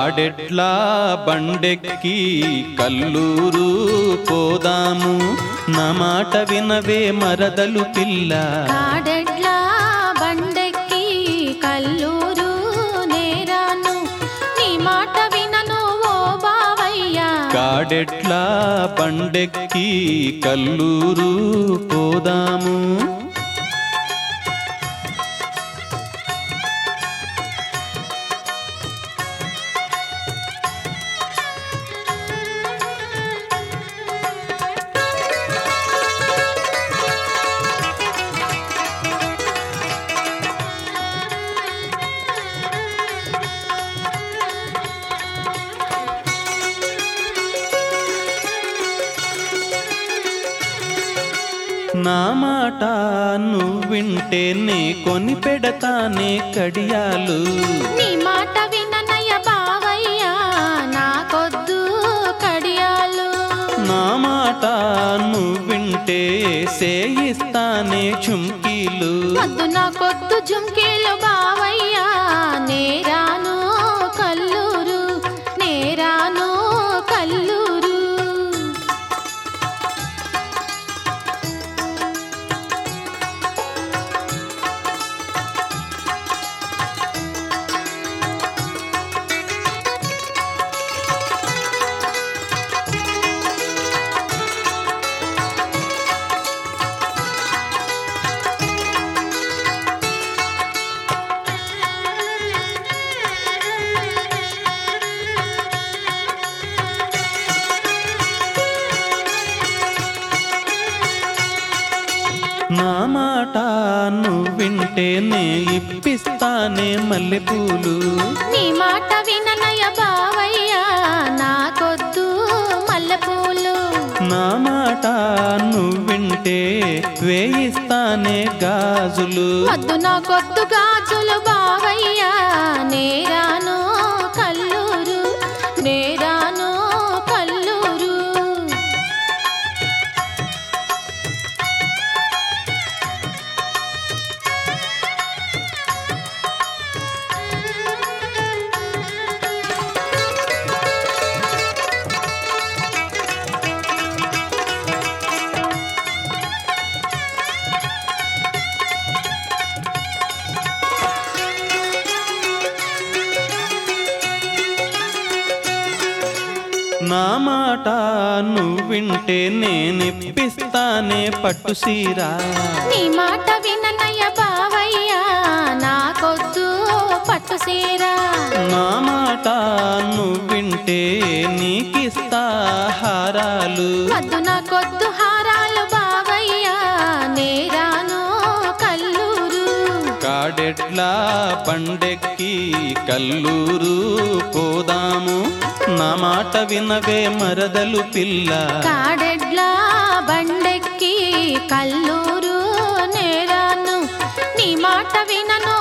కాడెట్లా బండెక్కి కల్లూరు పోదాము నా మాట వినవే మరదలు పిల్ల కాడెడ్ల బండెక్కి కల్లూరు నేరాను నీ మాట వినను ఓ బావయ్యా కాడెట్లా బండెక్కి కల్లూరు పోదాము నా మాట నువ్వింటే నే కొని పెడతానే కడియాలు నీ మాట విననయ్య బావయ్యా నాకొద్దు కడియాలు నా మాట నువ్వింటే సేయిస్తానే చుమ్కీలు వద్దు నాకొద్దు జుంకీలు బావయ్యా నేరాను కల్లూరు నేరాను కల్లూరు నా మాట నువ్వింటే నే ఇప్పిస్తానే మల్లెపూలు నీ మాట విననయ్య బావయ్యా నాకొద్దు మల్లెపూలు నా మాట నువ్వింటే వేయిస్తానే గాజులు వద్దు నాకొద్దు గాజులు బావయ్యా నేరాను కల్లూరు నేరాను కల్లూరు నా మాట నువ్వింటే నేనిప్పిస్తానే పట్టు సీరా నీ మాట విననయ్య బావయ్యా నాకొద్దు పట్టు సీరా నా మాట నువ్వింటే నీకిస్తా హారాలు వద్దు నాకొద్దు హారాలు బావయ్యా నేరాను కల్లూరు కాడెట్లా పండెక్కి కల్లూరు పోదాము నా మాట వినవే మరదలు పిల్ల కాడెడ్ల బండెక్కి కల్లూరు నేరాను నీ మాట వినను